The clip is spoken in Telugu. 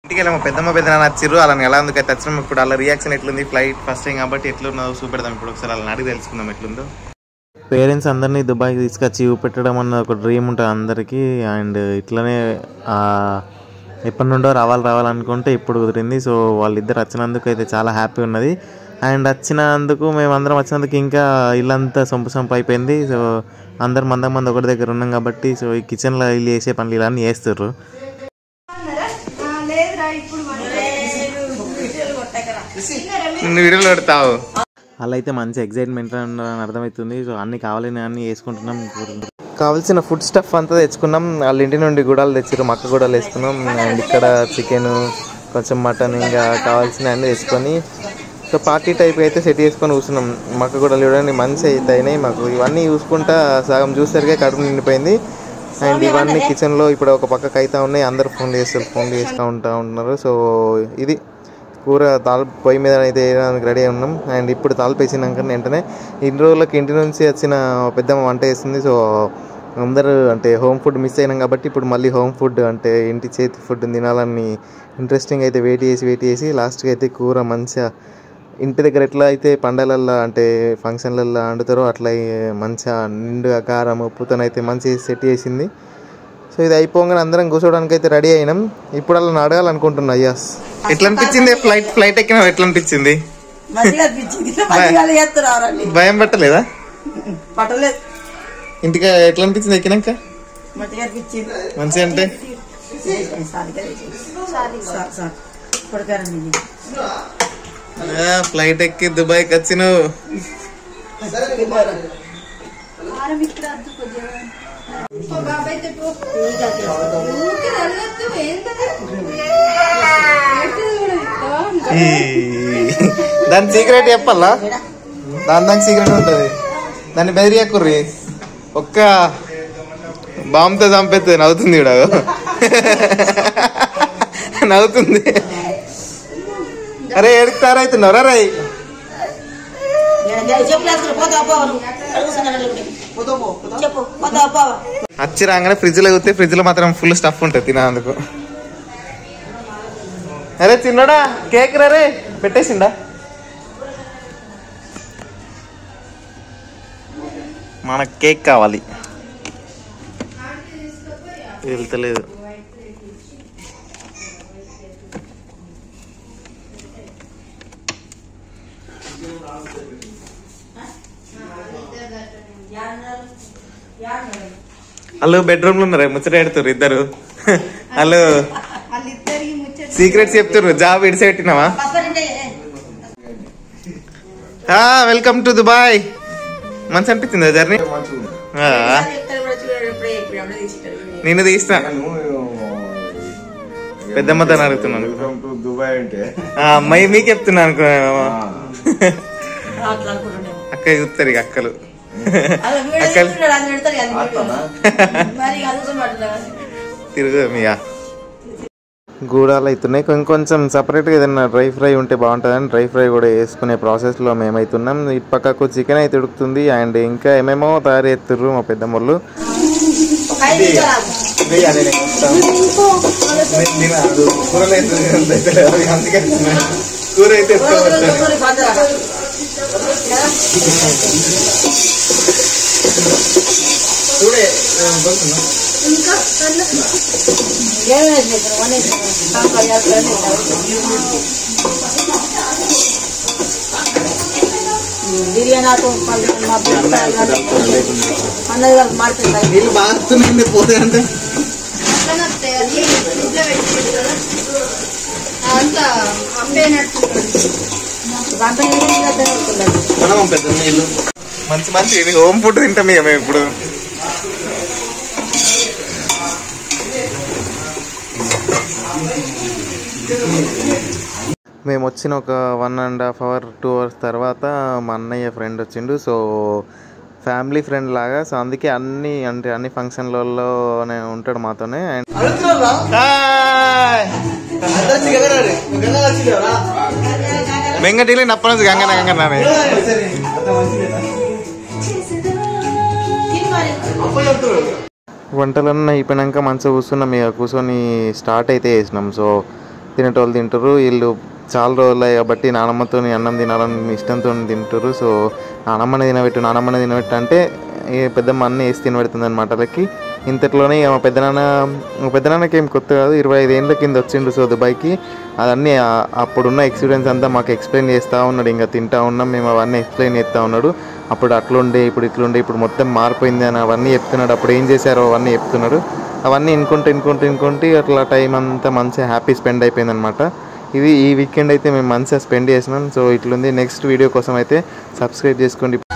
ఇంటికి వెళ్ళాము పెద్దమ్మ పెద్ద నచ్చిర్రు వాళ్ళని ఎలా ఉంది అయితే వచ్చినాం ఇప్పుడు వాళ్ళ రియాక్షన్ ఎట్లుంది ఫ్లైట్ ఫస్ట్ టైం కాబట్టి ఎట్లున్నదో చూపెడదాం ఇప్పుడు ఒకసారి వాళ్ళని అడిగి తెలుసుకుందాం ఎట్లుందో పేరెంట్స్ అందరినీ దుబాయ్కి తీసుకొచ్చి చూపెట్టడం అన్న ఒక డ్రీమ్ ఉంటుంది అందరికీ అండ్ ఇట్లనే ఆ, ఎప్పటి నుండో రావాలి రావాలనుకుంటే ఇప్పుడు కుదిరింది సో వాళ్ళిద్దరు వచ్చినందుకు అయితే చాలా హ్యాపీ ఉన్నది అండ్ వచ్చినందుకు మేమందరం వచ్చినందుకు ఇంకా ఇల్లంతా సొంపు సొంపు అయిపోయింది సో అందరు మంద మంది ఒకటి దగ్గర ఉన్నాం కాబట్టి సో ఈ కిచెన్లో ఇల్లు చేసే పనులు ఇలా అన్నీ చేస్తారు నిన్ను వీడియోలో పెడతావు అలా అయితే మంచి ఎగ్జైట్మెంట్ అని అర్థమవుతుంది సో అన్ని కావాలని అన్ని వేసుకుంటున్నాం కావాల్సిన ఫుడ్ స్టఫ్ అంతా తెచ్చుకున్నాం వాళ్ళ ఇంటి నుండి గుడాలు తెచ్చారు మక్క గుడాలు వేసుకున్నాం అండ్ ఇక్కడ చికెన్ కొంచెం మటన్ ఇంకా కావాల్సిన అన్ని తెచ్చుకొని సో పార్టీ టైప్ అయితే సెట్ చేసుకొని కూర్చున్నాం మక్క గుడాలు చూడండి మంచి అయితే అయినాయి మాకు ఇవన్నీ చూసుకుంటా సగం చూసరికే కడుపు నిండిపోయింది అండ్ ఇవన్నీ కిచెన్లో ఇప్పుడు ఒక పక్కకు అయితే ఉన్నాయి అందరు ఫోన్ చేస్తారు ఫోన్ చేస్తూ ఉంటా ఉంటున్నారు సో ఇది కూర తాల్పు పొయ్యి మీద అయితే వేయడానికి రెడీ అయి ఉన్నాం అండ్ ఇప్పుడు తాల్పు వేసినాక వెంటనే ఇన్ని రోజులకి ఇంటి నుంచి వచ్చిన పెద్దమ్మ వంట వేస్తుంది సో అందరూ అంటే హోమ్ ఫుడ్ మిస్ అయినాం కాబట్టి ఇప్పుడు మళ్ళీ హోమ్ ఫుడ్ అంటే ఇంటి చేతి ఫుడ్ తినాలని ఇంట్రెస్టింగ్ అయితే వెయిట్ చేసి వెయిట్ చేసి లాస్ట్కి అయితే కూర మంచిగా ఇంటి దగ్గర ఎట్లా అయితే పండలల్లో అంటే ఫంక్షన్లల్లో వండుతారో అట్లా మంచిగా నిండుగా కారం ఉప్పుతోనైతే మంచి సెట్ చేసింది సో ఇది అయిపోగానే అందరం కూర్చోడానికి అయితే రెడీ అయినాం ఇప్పుడు అలా అడగాలనుకుంటున్నా అయ్యాస్ ఎట్లా అనిపించింది ఫ్లైట్ ఫ్లైట్ ఎక్కినా ఎట్లా అనిపించింది మంచిగా అనిపించింది మంచిగా చేస్తున్నారండి భయం పట్టలేదా పట్టలేదు ఇంటికి ఎట్లా అనిపించింది ఎక్కినాక మంచిగా అనిపించింది మంచిగా అంటే సారిగా చేసింది. సార్ సార్ కొడకారండి ఫ్లైట్ ఎక్కి దుబాయ్కి వచ్చినావు ఈ, దాని సీక్రెట్ చెప్పాలా దాని దానికి సీక్రెట్ ఉంటుంది దాన్ని బెదిరియకుర్రి ఒక్క బాంబుతో చంపేస్తే నవ్వుతుంది ఈడ. నవ్వుతుంది అరే ఏడికి తారైతున్నావు రై చెప్పలేదు పోతా పోవాలి చెప్పు పోతా పోవా వచ్చి రాగానే ఫ్రిడ్జ్ లో కూతే ఫ్రిడ్జ్ లో మాత్రం ఫుల్ స్టఫ్ ఉంటుంది తినేందుకు అరే తిన్నాడా కేక్ రే పెట్టేసిండా మనకు కేక్ కావాలి వెళ్తలేదు వాళ్ళు బెడ్రూమ్ లో ఉన్నారు ముచ్చట పెడుతున్నారు ఇద్దరు వాళ్ళు సీక్రెట్స్ చెప్తున్నారు జాబ్ ఇడిసి పెట్టినావా వెల్కమ్ టు దుబాయ్ మంచి అనిపించిందా జర్నీ నేను తీసిన పెద్దమ్మతో అడుగుతున్నాను దుబాయ్ అంటే ఆ, అమ్మాయి మీకు చెప్తున్నాను అనుకున్నాను అట్లా అనుకుంటుండే అక్క చూస్తారు ఇక అక్కలు అలా వీడియో అక్కలు తీసుకుంటాడు, అది పెడతారు కదా, అది పెడతారు. మరి అదుకోమంటున్నా తిరుగు ఇక గూడాలు అవుతున్నాయి కొంచెం సపరేట్గా ఏదైనా డ్రై ఫ్రై ఉంటే బాగుంటుందని డ్రై ఫ్రై కూడా వేసుకునే ప్రాసెస్లో మేమైతున్నాం ఇటు పక్కకు చికెన్ అయితే ఉడుకుతుంది అండ్ ఇంకా ఏమేమో తయారు చేస్తుర్రు మా పెద్దమ్మళ్ళు ఒక ఐదు నిమిషాలు ఆగు. కూర అయితే ఊరి పందిరా. ఏమేమి వేసినారు? వన్ వేసినారు. కాంపర్ చేస్తారు, వేసినారు. బిర్యానీ ఆకు పది- మా పిల్లలు కానీ అన్నది గారు మాడుతుంది నీళ్ళు బాగుతుంది పోతే అంటే వంట జరుగుతున్నది మనం పెద్ద నీళ్ళు మంచి మంచి ఇది హోమ్ ఫుడ్ తింటాం ఇక మేము ఇప్పుడు మేము వచ్చిన ఒక one and half hour two hours తర్వాత మా అన్నయ్య ఫ్రెండ్ వచ్చిండు సో ఫ్యామిలీ ఫ్రెండ్ లాగా సో అందుకే అన్ని అంటే అన్ని ఫంక్షన్లలోనే ఉంటాడు మాతోనే అండ్ వెంకటిలే నప్పనది గంగన గంగనానే వంటలన్నీ అయిపోయినాక మంచిగా కూర్చున్నాం ఇక కూర్చొని స్టార్ట్ అయితే చేసినాం సో తినేటోళ్ళు తింటారు వీళ్ళు చాలా రోజులు అయ్యాయి కాబట్టి నానమ్మతో అన్నం తినాలని ఇష్టంతో తింటారు సో నానమ్మని తినబెట్టు నానమ్మని తినబెట్టు అంటే ఈ పెద్దమ్మ అన్నీ వేసి తినబెడుతుంది అనమాట వాళ్ళకి ఇంతట్లోనే ఇక మా పెద్దనాన్న మా పెద్దనాన్నకి ఏం కొత్త కాదు ఇరవై ఐదు ఏళ్ళ కింద వచ్చిండు సో దుబాయ్కి అదన్నీ ఆ- అప్పుడున్న ఎక్స్పీరియన్స్ అంతా మాకు ఎక్స్ప్లెయిన్ చేస్తూ ఉన్నాడు ఇంకా తింటా ఉన్నాం మేము అవన్నీ ఎక్స్ప్లెయిన్ చేస్తూ ఉన్నాడు అప్పుడు అట్లుండే ఇప్పుడు ఇట్లుండే ఇప్పుడు మొత్తం మారిపోయింది అని అవన్నీ చెప్తున్నాడు అప్పుడు ఏం చేశారో అవన్నీ చెప్తున్నాడు అవన్నీ ఇనుకుంటూ ఇనుకుంటూ ఇనుకుంటూ అట్లా టైం అంతా మంచిగా హ్యాపీ స్పెండ్ అయిపోయింది అనమాట ఇది ఈ వీకెండ్ అయితే మేము మంచిగా స్పెండ్ చేసినాం సో ఇట్లుంది నెక్స్ట్ వీడియో కోసం అయితే సబ్స్క్రైబ్ చేసుకోండి